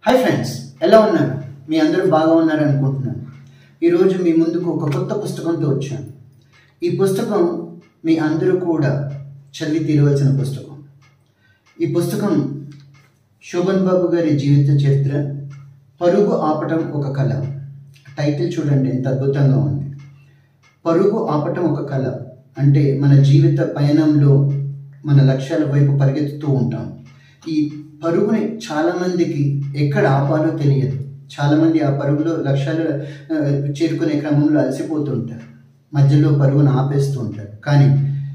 hi friends ఎలా ఉన్నారు మీ అందరూ బాగా ఉన్నారు అనుకుంటున్నాను ఈరోజు మీ ముందుకు ఒక కొత్త పుస్తకంతో వచ్చాను ఈ పుస్తకం మీ అందరూ కూడా చదివి తీరవలసిన పుస్తకం ఈ పుస్తకం శోభన్ బాబు గారి జీవిత చరిత్ర పరుగు ఆపటం ఒక కళ టైటిల్ చూడండి ఎంత అద్భుతంగా ఉంది పరుగు ఆపటం ఒక కళ అంటే మన జీవిత పయనంలో మన లక్ష్యాల వైపు పరిగెత్తుతూ ఉంటాం ఈ పరుగుని చాలామందికి ఎక్కడ ఆపాలో తెలియదు చాలామంది ఆ పరుగులో లక్ష్యాలు ఆ, చేరుకునే క్రమంలో అలసిపోతుంటారు మధ్యలో పరుగును ఆపేస్తూ ఉంటారు కానీ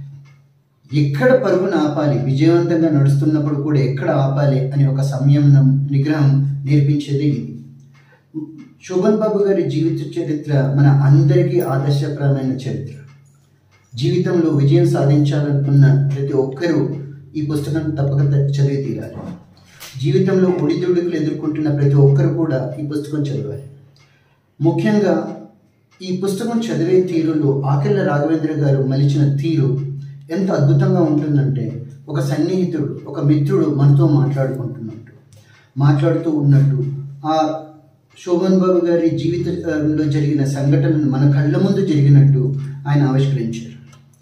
ఎక్కడ పరుగును ఆపాలి విజయవంతంగా నడుస్తున్నప్పుడు కూడా ఎక్కడ ఆపాలి అని ఒక సంయమనం నిగ్రహం నేర్పించేది ఇది శోభన్ బాబు గారి జీవిత చరిత్ర మన అందరికీ ఆదర్శప్రదమైన చరిత్ర జీవితంలో విజయం సాధించాలనుకున్న ప్రతి ఒక్కరూ ఈ పుస్తకం తప్పక త- చదివి తీరాలి జీవితంలో ఒడిదుడుకులు ఎదుర్కొంటున్న ప్రతి ఒక్కరు కూడా ఈ పుస్తకం చదవాలి ముఖ్యంగా ఈ పుస్తకం చదివే తీరులో ఆకెళ్ళ రాఘవేంద్ర గారు మలిచిన తీరు ఎంత అద్భుతంగా ఉంటుందంటే ఒక సన్నిహితుడు ఒక మిత్రుడు మనతో మాట్లాడుకుంటున్నట్టు మాట్లాడుతూ ఉన్నట్టు ఆ శోభన్ బాబు గారి జీవితంలో జరిగిన సంఘటనలు మన కళ్ళ ముందు జరిగినట్టు ఆయన ఆవిష్కరించారు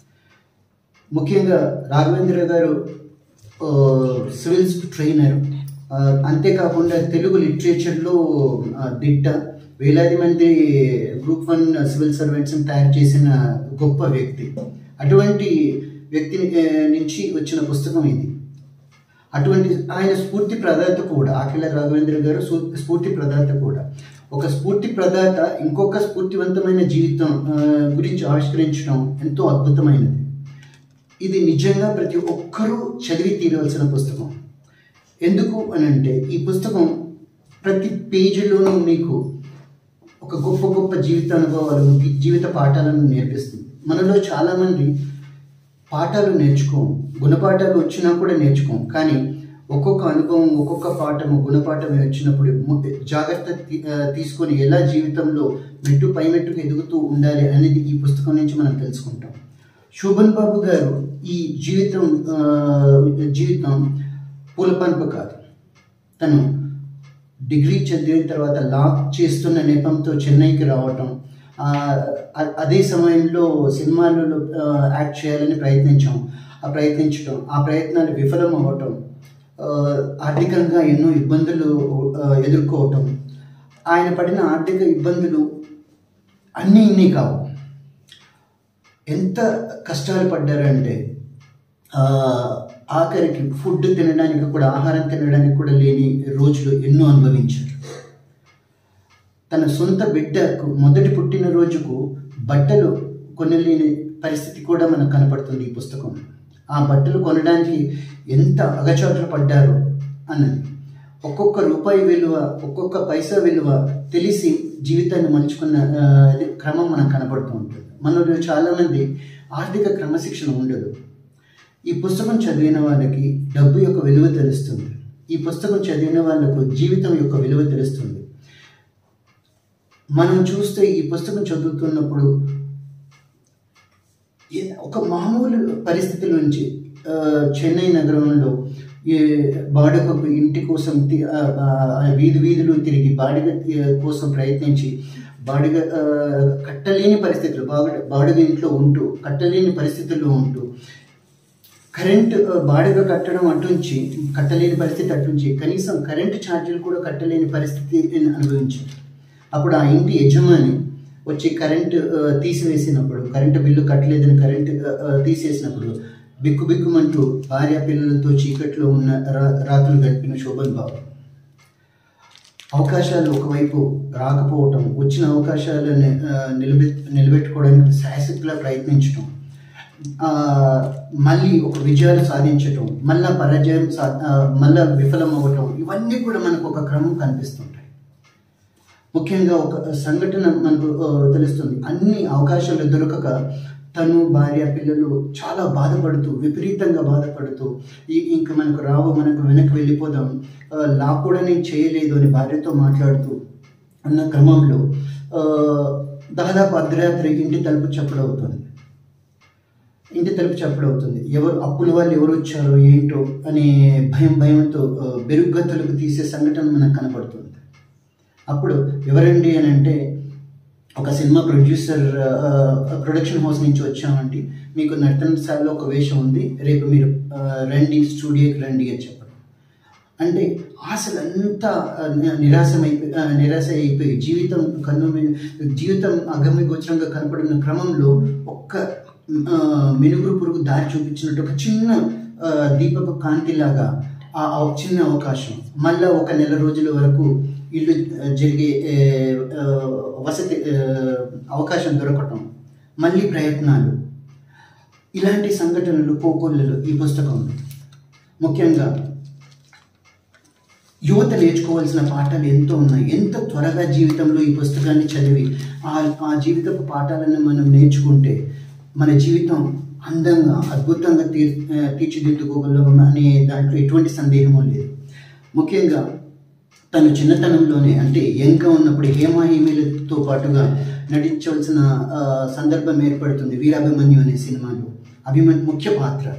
ముఖ్యంగా రాఘవేంద్ర గారు ఆ, సివిల్స్ ట్రైనర్ ఆ, అంతేకాకుండా తెలుగు లిటరేచర్లో ఆ, దిట్ట వేలాది మంది గ్రూప్ వన్ సివిల్ సర్వెంట్స్ని తయారు చేసిన గొప్ప వ్యక్తి అటువంటి వ్యక్తి నుంచి వచ్చిన పుస్తకం ఇది అటువంటి ఆయన స్ఫూర్తి ప్రదాత కూడా ఆకిల రాఘవేంద్ర గారు సు- స్ఫూర్తి ప్రదాత కూడా ఒక స్ఫూర్తి ప్రదాత ఇంకొక స్ఫూర్తివంతమైన జీవితం ఆ, గురించి ఆవిష్కరించడం ఎంతో అద్భుతమైనది ఇది నిజంగా ప్రతి ఒక్కరూ చదివి తీరవలసిన పుస్తకం ఎందుకు అని అంటే ఈ పుస్తకం ప్రతి పేజీలోనూ మీకు ఒక గొప్ప గొప్ప జీవిత అనుభవాలు జీవిత పాఠాలను నేర్పిస్తుంది మనలో చాలామంది పాఠాలు నేర్చుకోం గుణపాఠాలు వచ్చినా కూడా నేర్చుకోం కానీ ఒక్కొక్క అనుభవం ఒక్కొక్క పాఠము గుణపాఠం వచ్చినప్పుడు ము- జాగ్రత్త తీ- ఆ, తీసుకొని ఎలా జీవితంలో మెట్టు పై మెట్టుకు ఎదుగుతూ ఉండాలి అనేది ఈ పుస్తకం నుంచి మనం తెలుసుకుంటాం శోభన్ బాబు గారు ఈ జీవితం ఆ, జీవితం పూలపంపు కాదు తను డిగ్రీ చదివిన తర్వాత లా చేస్తున్న నెపంతో చెన్నైకి రావటం ఆ, అ- అదే సమయంలో సినిమాలలో ఆ, యాక్ట్ చేయాలని ప్రయత్నించాం ఆ ప్రయత్నించడం ఆ ప్రయత్నాలు విఫలం అవ్వటం ఆ, ఆర్థికంగా ఎన్నో ఇబ్బందులు ఆ, ఎదుర్కోవటం ఆయన పడిన ఆర్థిక ఇబ్బందులు అన్నీ ఇన్ని కావు ఎంత కష్టాలు పడ్డారంటే ఆ, ఆఖరికి ఫుడ్ తినడానికి కూడా ఆహారం తినడానికి కూడా లేని రోజులు ఎన్నో అనుభవించారు తన సొంత బిడ్డకు మొదటి పుట్టినరోజుకు బట్టలు కొనలేని పరిస్థితి కూడా మనకు కనపడుతుంది ఈ పుస్తకం ఆ బట్టలు కొనడానికి ఎంత అగచాట్లు పడ్డారో అన్నది ఒక్కొక్క రూపాయి విలువ ఒక్కొక్క పైసా విలువ తెలిసి జీవితాన్ని మలుచుకున్న ఆ, ఇది క్రమం మనకు కనపడుతూ ఉంటుంది మనలో చాలామంది ఆర్థిక క్రమశిక్షణ ఉండదు ఈ పుస్తకం చదివిన వాళ్ళకి డబ్బు యొక్క విలువ తెలుస్తుంది ఈ పుస్తకం చదివిన వాళ్ళకు జీవితం యొక్క విలువ తెలుస్తుంది మనం చూస్తే ఈ పుస్తకం చదువుతున్నప్పుడు ఏ- ఒక మామూలు పరిస్థితి నుంచి ఆ, చెన్నై నగరంలో ఈ బాడుగకు ఇంటి కోసం తి- ఆ, ఆ, వీధి వీధులు తిరిగి బాడిగ ఆ, కోసం ప్రయత్నించి బాడిగ ఆ, కట్టలేని పరిస్థితులు బాడుగ బాడుగ ఇంట్లో ఉంటూ కట్టలేని పరిస్థితుల్లో ఉంటూ కరెంట్ ఆ, బాడుగ కట్టడం అటుంచి కట్టలేని పరిస్థితి అటుంచి కనీసం కరెంటు ఛార్జీలు కూడా కట్టలేని పరిస్థితి అనుభవించారు అప్పుడు ఆ ఇంటి యజమాని వచ్చి కరెంటు ఆ, తీసివేసినప్పుడు కరెంటు బిల్లు కట్టలేదని కరెంటు ఆ, ఆ, తీసేసినప్పుడు బిక్కు బిక్కుమంటూ భార్య పిల్లలతో చీకట్లో ఉన్న రా- రాత్రులు గడిపిన శోభన్ బాబు అవకాశాలు ఒకవైపు రాకపోవటం వచ్చిన అవకాశాలను ఆ, నిలబె నిలబెట్టుకోవడానికి శాయశక్తిలా ప్రయత్నించడం ఆ, మళ్ళీ ఒక విజయాలు సాధించటం మళ్ళా పరాజయం సా ఆ, మళ్ళా విఫలం అవ్వటం ఇవన్నీ కూడా మనకు ఒక క్రమం కనిపిస్తుంటాయి ముఖ్యంగా ఒక సంఘటన మనకు ఆ, తెలుస్తుంది అన్ని అవకాశాలు దొరకక తను భార్య పిల్లలు చాలా బాధపడుతూ విపరీతంగా బాధపడుతూ ఈ ఇంక మనకు రావు మనకు వెనక్కి వెళ్ళిపోదాం ఆ, లా కూడా నేను చేయలేదు అని భార్యతో మాట్లాడుతూ అన్న క్రమంలో ఆ, దాదాపు అర్ధరాత్రి ఇంటి తలుపు చప్పుడు అవుతుంది ఇంటి తలుపు చప్పుడు అవుతుంది ఎవరు అప్పుల వాళ్ళు ఎవరు వచ్చారో ఏంటో అనే భయం భయంతో ఆ, బెరుగ్గా తలుపు తీసే సంఘటన మనకు కనపడుతుంది అప్పుడు ఎవరండి అని అంటే ఒక సినిమా ప్రొడ్యూసర్ ప్రొడక్షన్ హౌస్ నుంచి వచ్చామండి మీకు నర్తనశాలలో ఒక వేషం ఉంది రేపు మీరు ఆ, రండి స్టూడియోకి రండి అని చెప్పడం అంటే ఆశలు అంతా నిరాశమైపోయి ఆ, నిరాశ అయిపోయి జీవితం కన్ను మీ- జీవితం అగమ్య గోచరంగా కనపడిన క్రమంలో ఒక్క ఆ, మినుగురు పురుగు దారి చూపించినట్టు ఒక చిన్న ఆ, దీపపు కాంతిలాగా ఆ ఆ చిన్న అవకాశం మళ్ళా ఒక నెల రోజుల వరకు ఇల్లు ఆ, జరిగే ఏ, ఆ, వసతి ఆ, అవకాశం దొరకటం మళ్ళీ ప్రయత్నాలు ఇలాంటి సంఘటనలు పోకోళ్ళలో ఈ పుస్తకంలో ముఖ్యంగా యువత నేర్చుకోవాల్సిన పాఠాలు ఎంతో ఉన్నాయి ఎంత త్వరగా జీవితంలో ఈ పుస్తకాన్ని చదివి ఆ ఆ జీవితపు పాఠాలను మనం నేర్చుకుంటే మన జీవితం అందంగా అద్భుతంగా తీర్ ఆ, తీర్చిదిద్దుకోగలం అనే దాంట్లో ఎటువంటి సందేహము లేదు ముఖ్యంగా తను చిన్నతనంలోనే అంటే యంగ్గా ఉన్నప్పుడు హేమా హేమీలతో పాటుగా నటించవలసిన ఆ, సందర్భం ఏర్పడుతుంది వీరాభిమన్యు అనే సినిమాలో అభిమన్యు ముఖ్య పాత్ర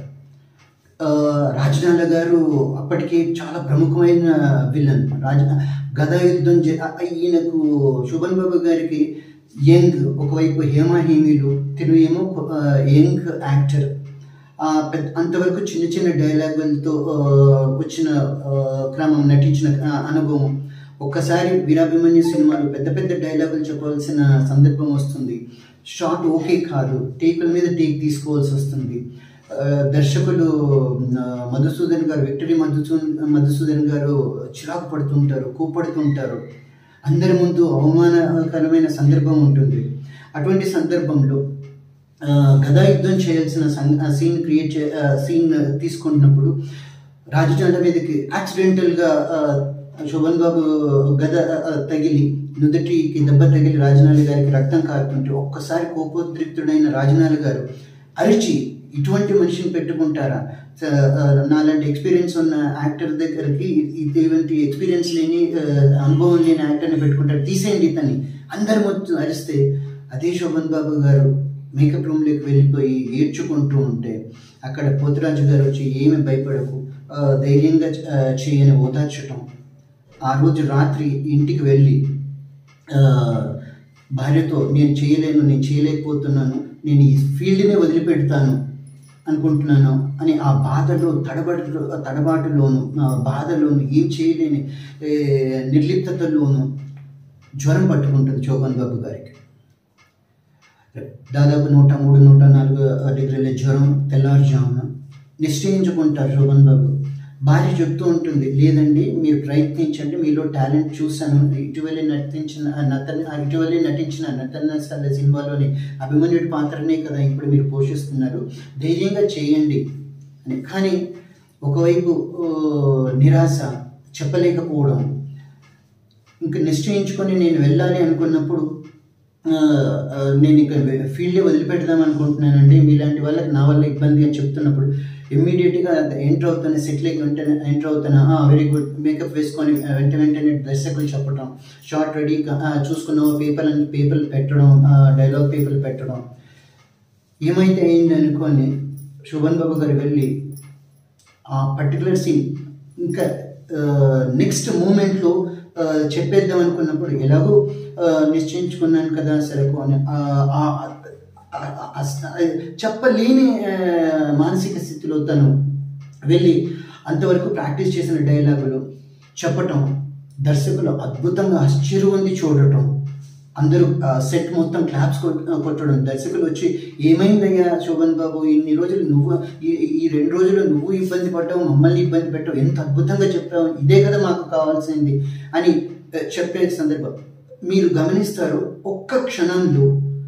ఆ, రాజనాల గారు అప్పటికే చాలా ప్రముఖమైన విలన్ రాజ గదా యుద్ధం జ- ఆ- ఈయనకు శోభన్ బాబు గారికి యంగ్ ఒకవైపు హేమా హేమీలు తిను ఏమో ఆ, యంగ్ యాక్టర్ ఆ, పెద్ద అంతవరకు చిన్న చిన్న డైలాగులతో ఆ, వచ్చిన ఆ, క్రమం నటించిన ఆ, అనుభవం ఒక్కసారి వీరాభిమన్యు సినిమాలో పెద్ద పెద్ద డైలాగులు చెప్పవలసిన సందర్భం వస్తుంది షార్ట్ ఓకే కాదు టేకుల మీద టేక్ తీసుకోవాల్సి వస్తుంది ఆ, దర్శకులు ఆ, మధుసూదన్ గారు విక్టరీ మధుసూదన్ మధుసూదన్ గారు చిరాకు పడుతుంటారు కోపడుతుంటారు అందరి ముందు అవమానకరమైన సందర్భం ఉంటుంది అటువంటి సందర్భంలో ఆ, గదా యుద్ధం చేయాల్సిన సీన్ క్రియేట్ చే సీన్ తీసుకుంటున్నప్పుడు రాజజండ మీదకి యాక్సిడెంటల్గా శోభన్ బాబు గద ఆ, తగిలి నుదుటికి దెబ్బ తగిలి రాజనాలి గారికి రక్తం కారుతుంటే ఒక్కసారి కోపోద్రిక్తుడైన రాజనాలి గారు అరిచి ఇటువంటి మనిషిని పెట్టుకుంటారా స- ఆ, నాలాంటి ఎక్స్పీరియన్స్ ఉన్న యాక్టర్ దగ్గరికి ఇటువంటి ఎక్స్పీరియన్స్ లేని ఆ, అనుభవం లేని యాక్టర్ని పెట్టుకుంటారు తీసేయండి ఇతన్ని అందరు మొత్తం అరిస్తే అదే శోభన్ బాబు గారు మేకప్ రూమ్లోకి వెళ్ళిపోయి ఏడ్చుకుంటూ ఉంటే అక్కడ పోతురాజు గారు వచ్చి ఏమి భయపడకు ఆ, ధైర్యంగా ఆ, చేయని ఓదార్చటం ఆ రోజు రాత్రి ఇంటికి వెళ్ళి ఆ, భార్యతో నేను చేయలేను నేను చేయలేకపోతున్నాను నేను ఈ ఫీల్డ్నే వదిలిపెడతాను అనుకుంటున్నాను అని ఆ బాధలో తడబడిలో తడబాటులోను ఆ బాధలోను ఏం చేయలేని ఏ, నిర్లిప్తతలోను జ్వరం పట్టుకుంటుంది చోబన్ బాబు గారికి దాదాపు నూట మూడు నూట నాలుగు డిగ్రీల జ్వరం తెల్లారుజామున నిశ్చయించుకుంటారు శోభన్ బాబు భార్య చెప్తూ ఉంటుంది లేదండి మీరు ప్రయత్నించండి మీలో టాలెంట్ చూశాను ఇటీవలే నటించిన నతన్ ఇటీవలే నటించిన నతనశాల సినిమాలోని అభిమన్యుడి పాత్రనే కదా ఇప్పుడు మీరు పోషిస్తున్నారు ధైర్యంగా చేయండి అని కానీ ఒకవైపు ఓ, నిరాశ చెప్పలేకపోవడం ఇంకా నిశ్చయించుకొని నేను వెళ్ళాలి అనుకున్నప్పుడు ఆ, ఆ, నేను ఇక ఫీల్డ్ వదిలిపెడదాం అనుకుంటున్నానండి మీలాంటి వాళ్ళకి నా వల్ల ఇబ్బంది అని చెప్తున్నప్పుడు ఇమ్మీడియట్గా ఎంటర్ అవుతాను సెటిల్కి వెంటనే ఎంటర్ అవుతాను వెరీ గుడ్ మేకప్ వేసుకొని ఆ, వెంట వెంటనే దర్శకులు చెప్పడం షార్ట్ రెడీ చూసుకున్నావు పేపర్ అని పేపర్లు పెట్టడం డైలాగ్ పేపర్లు పెట్టడం ఏమైతే అయింది అనుకొని శోభన్ బాబు గారు వెళ్ళి ఆ పర్టికులర్ సీన్ ఇంకా నెక్స్ట్ మూమెంట్లో చెప్పేద్దాం అనుకున్నప్పుడు ఎలాగో ఆ, నిశ్చయించుకున్నాను కదా సరకు అని ఆ, ఆ, ఆ, ఆ, ఆ, చెప్పలేని ఆ, మానసిక స్థితిలో తను వెళ్ళి అంతవరకు ప్రాక్టీస్ చేసిన డైలాగులు చెప్పటం దర్శకులు అద్భుతంగా ఆశ్చర్యం చూడటం అందరూ సెట్ మొత్తం క్లాప్స్ కొట్టడం దర్శకులు వచ్చి ఏమైందయ్యా శోభన్ బాబు ఇన్ని రోజులు నువ్వు ఈ ఈ రెండు రోజులు నువ్వు ఇబ్బంది పడ్డావు మమ్మల్ని ఇబ్బంది పెట్టావు ఎంత అద్భుతంగా చెప్పావు ఇదే కదా మాకు కావాల్సింది అని ఆ, చెప్పే సందర్భం మీరు గమనిస్తారు ఒక్క క్షణంలో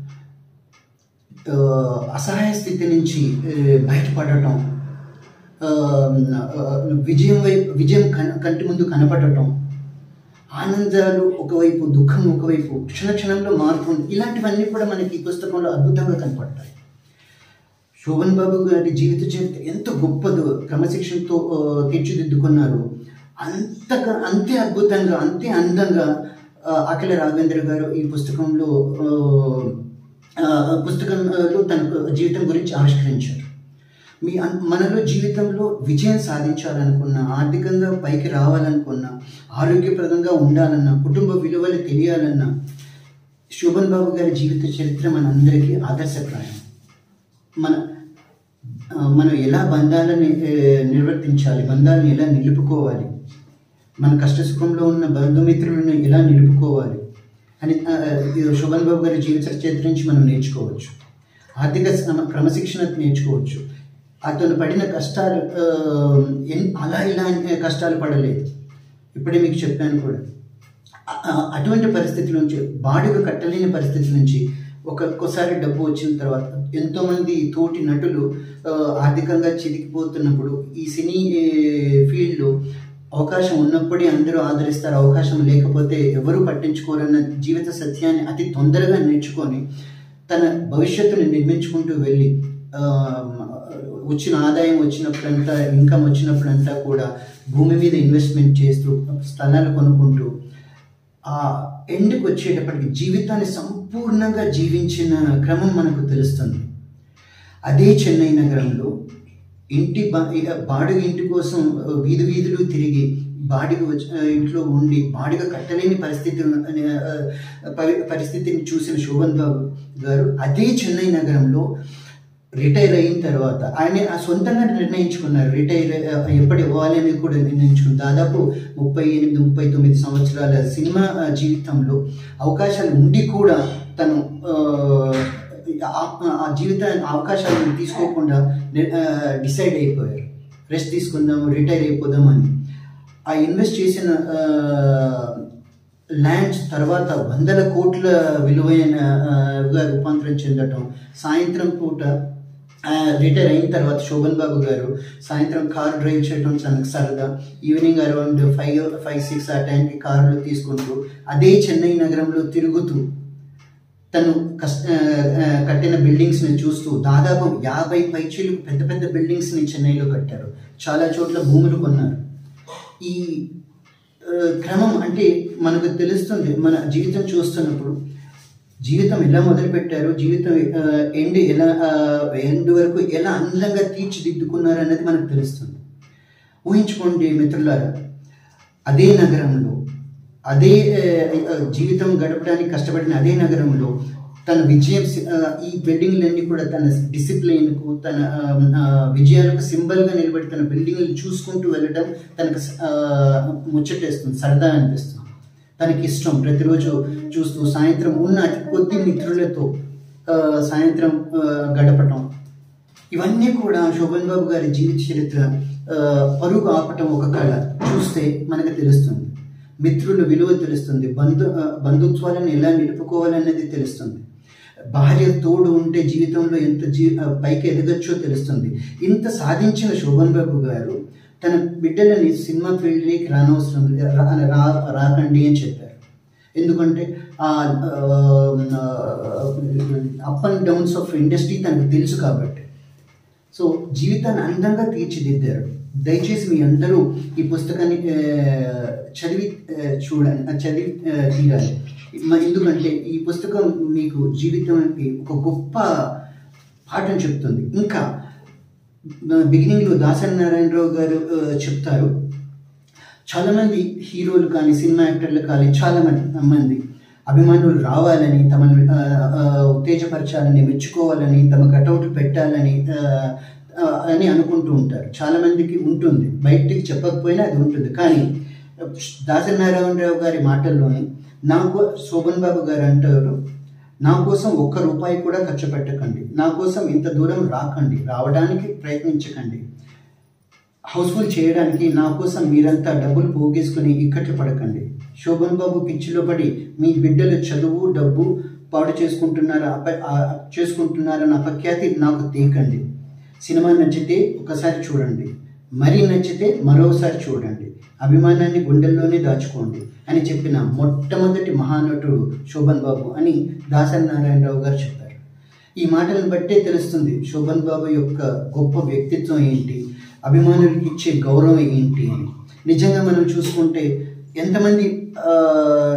ఆ, అసహాయ స్థితి నుంచి ఆ, బయటపడటం ఆ, ఆ, విజయం వైపు విజయం కన్- కంటి ముందు కనపడటం ఆనందాలు ఒకవైపు దుఃఖం ఒకవైపు క్షణ క్షణంలో మారుతుంది ఇలాంటివన్నీ కూడా మనకి ఈ పుస్తకంలో అద్భుతంగా కనపడతాయి శోభన్ బాబు గారి జీవిత చరిత్ర ఎంత గొప్పదో క్రమశిక్షణతో ఆ, తీర్చిదిద్దుకున్నారు అంతగా అంతే అద్భుతంగా అంతే అందంగా ఆ, అఖిల రాఘవేంద్ర గారు ఈ పుస్తకంలో ఆ, ఆ, పుస్తకంలో తన జీవితం గురించి ఆవిష్కరించారు మీ అన్- మనలో జీవితంలో విజయం సాధించాలనుకున్న ఆర్థికంగా పైకి రావాలనుకున్న ఆరోగ్యప్రదంగా ఉండాలన్నా కుటుంబ విలువలు తెలియాలన్నా శోభన్ బాబు గారి జీవిత చరిత్ర మనందరికీ ఆదర్శప్రాయం మన ఆ, మనం ఎలా బంధాలను ఏ, నిర్వర్తించాలి బంధాలను ఎలా నిలుపుకోవాలి మన కష్ట సుఖంలో ఉన్న బంధుమిత్రులను ఎలా నిలుపుకోవాలి అని ఆ, ఇది శోభన్ బాబు గారి జీవిత చరిత్ర నుంచి మనం నేర్చుకోవచ్చు ఆర్థిక శ్రమ- క్రమశిక్షణ నేర్చుకోవచ్చు అతను పడిన కష్టాలు ఆ, ఎన్- అలా ఇలా అనే కష్టాలు పడలేదు ఇప్పుడే మీకు చెప్పాను కూడా ఆ- ఆ- అటువంటి పరిస్థితి నుంచి బాడుగ కట్టలేని పరిస్థితి నుంచి ఒక్కొక్కసారి డబ్బు వచ్చిన తర్వాత ఎంతోమంది తోటి నటులు ఆ, ఆర్థికంగా చితికిపోతున్నప్పుడు ఈ సినీ ఏ, ఫీల్డ్లో అవకాశం ఉన్నప్పుడే అందరూ ఆదరిస్తారు అవకాశం లేకపోతే ఎవరు పట్టించుకోరన్న జీవిత సత్యాన్ని అతి తొందరగా నేర్చుకొని తన భవిష్యత్తుని నిర్మించుకుంటూ వెళ్ళి ఆ, వచ్చిన ఆదాయం వచ్చినప్పుడంతా ఇన్కమ్ వచ్చినప్పుడంతా కూడా భూమి మీద ఇన్వెస్ట్మెంట్ చేస్తూ స్థలాలు కొనుక్కుంటూ ఆ ఎండ్కి వచ్చేటప్పటికి జీవితాన్ని సంపూర్ణంగా జీవించిన క్రమం మనకు తెలుస్తుంది అదే చెన్నై నగరంలో ఇంటి బా బాడుగ ఇంటి కోసం ఆ, వీధి వీధులు తిరిగి బాడిగ వచ్చి ఆ, ఇంట్లో ఉండి బాడిగ కట్టలేని పరిస్థితి ఆ, పరి- పరిస్థితిని చూసిన శోభన్ బాబు గారు అదే చెన్నై నగరంలో రిటైర్ అయిన తర్వాత ఆయన ఆ సొంతంగా నిర్ణయించుకున్నారు రిటైర్ ఆ, ఎప్పుడు ఇవ్వాలి అనేది కూడా నిర్ణయించుకున్నారు దాదాపు ముప్పై ఎనిమిది ముప్పై తొమ్మిది సంవత్సరాల సినిమా ఆ, జీవితంలో అవకాశాలు ఉండి కూడా తను ఆ, ఆ- ఆ జీవిత అవకాశాలను తీసుకోకుండా డిసైడ్ అయిపోయారు రెస్ట్ తీసుకుందాము రిటైర్ అయిపోదామని ఆ ఇన్వెస్ట్ చేసిన ల్యాండ్స్ తర్వాత వందల కోట్ల విలువైన ఆ, గా రూపాంతరం చెందటం సాయంత్రం పూట రిటైర్ అయిన తర్వాత శోభన్ బాబు గారు సాయంత్రం కార్ డ్రైవ్ చేయడం తనకు సరదా evening around five five six ఆ టైంకి కారులో తీసుకుంటూ అదే చెన్నై నగరంలో తిరుగుతూ తను కష్ట ఆ, కట్టిన బిల్డింగ్స్ ని చూస్తూ దాదాపు యాభై పైచీలు పెద్ద పెద్ద బిల్డింగ్స్ ని చెన్నైలో కట్టారు చాలా చోట్ల భూములు కొన్నారు ఈ ఆ, క్రమం అంటే మనకు తెలుస్తుంది మన జీవితం చూస్తున్నప్పుడు జీవితం ఎలా మొదలుపెట్టారు జీవితం ఎండ్ ఎలా ఎండ్ వరకు ఎలా అందంగా తీర్చిదిద్దుకున్నారు అనేది మనకు తెలుస్తుంది ఊహించుకోండి మిత్రులారా అదే నగరంలో అదే ఆ, జీవితం గడపడానికి కష్టపడిన అదే నగరంలో తన విజయం సి- ఆ, ఈ బిల్డింగ్లన్నీ కూడా తన డిసిప్లిన్కు తన ఆ, ఆ, విజయాలకు సింబల్గా నిలబడి తన బిల్డింగ్లు చూసుకుంటూ వెళ్ళడం తనకు స- ఆ, ముచ్చటేస్తుంది సరదా అనిపిస్తుంది తనకి ఇష్టం ప్రతిరోజు చూస్తూ సాయంత్రం ఉన్న అతి కొద్ది మిత్రులతో ఆ, సాయంత్రం ఆ, గడపటం ఇవన్నీ కూడా శోభన్ బాబు గారి జీవిత చరిత్ర ఆ, పరుగు ఆపటం ఒక కళ చూస్తే మనకు తెలుస్తుంది మిత్రుల విలువ తెలుస్తుంది బంధు ఆ, బంధుత్వాలను ఎలా నిలుపుకోవాలనేది తెలుస్తుంది భార్య తోడు ఉంటే జీవితంలో ఎంత జీ ఆ, పైకి ఎదగచ్చో తెలుస్తుంది ఇంత సాధించిన శోభన్ బాబు గారు తన బిడ్డలని సినిమా ఫీల్డ్కి రానవసరం లే- రా- రా- రాకండి అని చెప్పారు ఎందుకంటే ఆ up and downs of industry తనకు తెలుసు కాబట్టి సో జీవితాన్ని అందంగా తీర్చిదిద్దారు దయచేసి మీ అందరూ ఈ పుస్తకాన్ని ఆ, చదివి ఆ, చూడండి ఆ, చదివి ఆ, తీరాలి మ- ఎందుకంటే ఈ పుస్తకం మీకు జీవితానికి ఒక గొప్ప పాఠం చెప్తుంది ఇంకా బిగినింగ్లో దాసరి నారాయణరావు గారు ఆ, చెప్తారు చాలామంది హీరోలు కానీ సినిమా యాక్టర్లు కానీ చాలా మంది మంది అభిమానులు రావాలని తమను ఆ, ఆ, ఉత్తేజపరచాలని మెచ్చుకోవాలని తమ కటౌట్ పెట్టాలని ఆ, ఆ, అని అనుకుంటూ ఉంటారు చాలా మందికి ఉంటుంది బయటికి చెప్పకపోయినా అది ఉంటుంది కానీ దాసరి నారాయణరావు గారి మాటల్లోని నాకు శోభన్ బాబు గారు అంటారు నా కోసం ఒక్క రూపాయి కూడా ఖర్చు పెట్టకండి నా కోసం ఇంత దూరం రాకండి రావడానికి ప్రయత్నించకండి హౌస్ఫుల్ చేయడానికి నా కోసం మీరంతా డబ్బులు పోగేసుకుని ఇక్కట్లు పడకండి శోభన్ బాబు పిచ్చిలో పడి మీ బిడ్డల చదువు డబ్బు పాడు చేసుకుంటున్నారా అప ఆ- చేసుకుంటున్నారన్న అపఖ్యాతి నాకు తీకండి సినిమా నచ్చితే ఒకసారి చూడండి మరీ నచ్చితే మరోసారి చూడండి అభిమానాన్ని గుండెల్లోనే దాచుకోండి అని చెప్పిన మొట్టమొదటి మహానటుడు శోభన్ బాబు అని దాసరి నారాయణరావు గారు చెప్పారు ఈ మాటలను బట్టే తెలుస్తుంది శోభన్ బాబు యొక్క గొప్ప వ్యక్తిత్వం ఏంటి అభిమానులకి ఇచ్చే గౌరవం ఏంటి అని నిజంగా మనం చూసుకుంటే ఎంతమంది ఆ,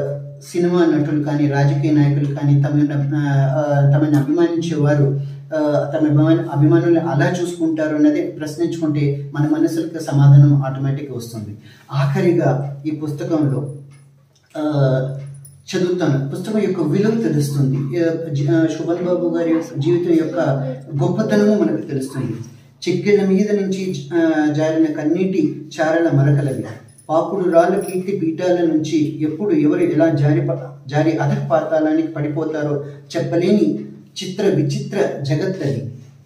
సినిమా నటులు కానీ రాజకీయ నాయకులు కానీ తమను ఆ, తమను అభిమానించేవారు ఆ, తమ అభిమాన అభిమానులు అలా చూసుకుంటారు అన్నది ప్రశ్నించుకుంటే మన మనసులకు సమాధానం ఆటోమేటిక్గా వస్తుంది ఆఖరిగా ఈ పుస్తకంలో ఆ, చదువుతాను పుస్తకం యొక్క విలువ తెలుస్తుంది ఆ, జి- ఆ, శోభన్ బాబు గారి యొక్క జీవితం యొక్క గొప్పతనము మనకు తెలుస్తుంది చెక్కిళ్ళ మీద నుంచి ఆ, జారిన కన్నీటి చారల మరకలవి పాపుడు రాళ్ళ కీర్తి పీఠాల నుంచి ఎప్పుడు ఎవరు ఎలా జారి ప- జారి అధ పాతాళానికి పడిపోతారో చెప్పలేని చిత్ర విచిత్ర జగత్తది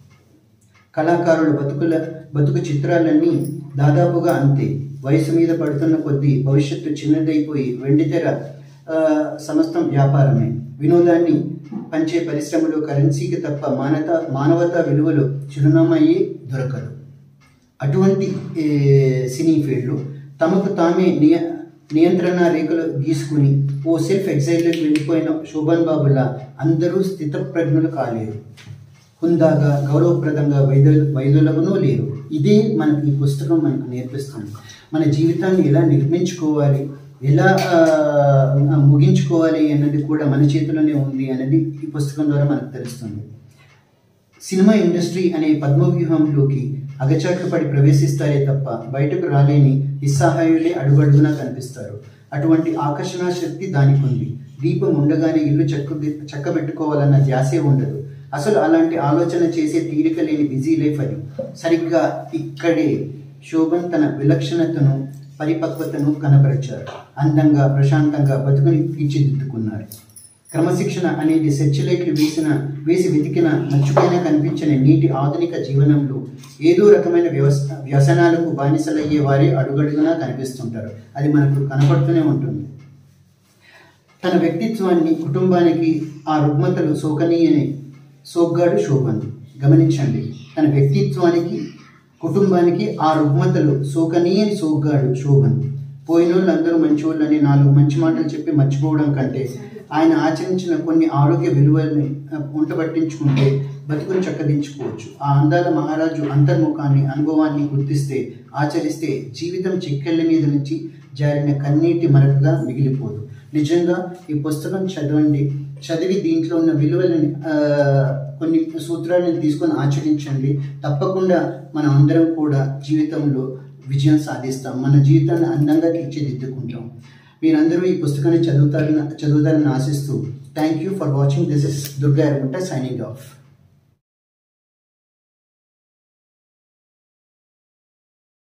కళాకారుల బతుకుల బతుకు చిత్రాలన్నీ దాదాపుగా అంతే వయసు మీద పడుతున్న కొద్దీ భవిష్యత్తు చిన్నదైపోయి వెండితెర ఆ, సమస్తం వ్యాపారమే వినోదాన్ని పంచే పరిశ్రమలో కరెన్సీకి తప్ప మానత మానవతా విలువలు చిరునామా అయ్యి దొరకదు అటువంటి ఏ, సినీ ఫీల్డ్లో తమకు తామే నియ నియంత్రణ రేఖలు గీసుకుని ఓ సెల్ఫ్ ఎగ్జైల్లోకి వెళ్ళిపోయిన శోభన్ బాబులా అందరూ స్థితప్రజ్ఞులు కాలేరు హుందాగా గౌరవప్రదంగా వైద్య వైద్యులకునూ లేరు ఇదే మనకి ఈ పుస్తకం మనకు నేర్పిస్తుంది మన జీవితాన్ని ఎలా నిర్మించుకోవాలి ఎలా ఆ, ముగించుకోవాలి అన్నది కూడా మన చేతిలోనే ఉంది అనేది ఈ పుస్తకం ద్వారా మనకు తెలుస్తుంది సినిమా ఇండస్ట్రీ అనే పద్మవ్యూహంలోకి అగచాట్లు పడి ప్రవేశిస్తారే తప్ప బయటకు రాలేని నిస్సహాయులే అడుగడుగునా కనిపిస్తారు అటువంటి ఆకర్షణ శక్తి దానికి ఉంది దీపం ఉండగానే ఇల్లు చక్క చక్కబెట్టుకోవాలన్న ధ్యాసే ఉండదు అసలు అలాంటి ఆలోచన చేసే తీరిక లేని బిజీ లైఫ్ అది సరిగ్గా ఇక్కడే శోభన్ తన విలక్షణతను పరిపక్వతను కనపరిచారు అందంగా ప్రశాంతంగా బతుకుని తీర్చిదిద్దుకున్నారు క్రమశిక్షణ అనేది సెర్చ్ లైట్లు వేసిన వేసి వెతికిన మర్చిపోయిన కనిపించని నీటి ఆధునిక జీవనంలో ఏదో రకమైన వ్యవస్థ వ్యసనాలకు బానిసలయ్యే వారే అడుగడుగునా కనిపిస్తుంటారు అది మనకు కనపడుతూనే ఉంటుంది తన వ్యక్తిత్వాన్ని కుటుంబానికి ఆ రుగ్మతలు సోకనీయని సోగ్గాడు శోభన్ గమనించండి తన వ్యక్తిత్వానికి కుటుంబానికి ఆ రుగ్మతలు సోకనీయని సోగ్గాడు శోభన్ పోయినోళ్ళు అందరూ మంచివాళ్ళని నాలుగు మంచి మాటలు చెప్పి మర్చిపోవడం కంటే ఆయన ఆచరించిన కొన్ని ఆరోగ్య విలువల్ని ఆ, ఉంటబట్టించుకుంటే బతుకుని చక్కదించుకోవచ్చు ఆ అందాల మహారాజు అంతర్ముఖాన్ని అనుభవాన్ని గుర్తిస్తే ఆచరిస్తే జీవితం చిక్కెళ్ళ మీద నుంచి జారిన కన్నీటి మరకగా మిగిలిపోదు నిజంగా ఈ పుస్తకం చదవండి చదివి దీంట్లో ఉన్న విలువలని ఆ, కొన్ని సూత్రాలను తీసుకొని ఆచరించండి తప్పకుండా మనం అందరం కూడా జీవితంలో విజయం సాధిస్తాం మన జీవితాన్ని అందంగా తీర్చిదిద్దుకుంటాం మీరందరూ ఈ పుస్తకాన్ని చదువుతారని చదువుతారని ఆశిస్తూ thank you for watching this is Durga Ermunta signing of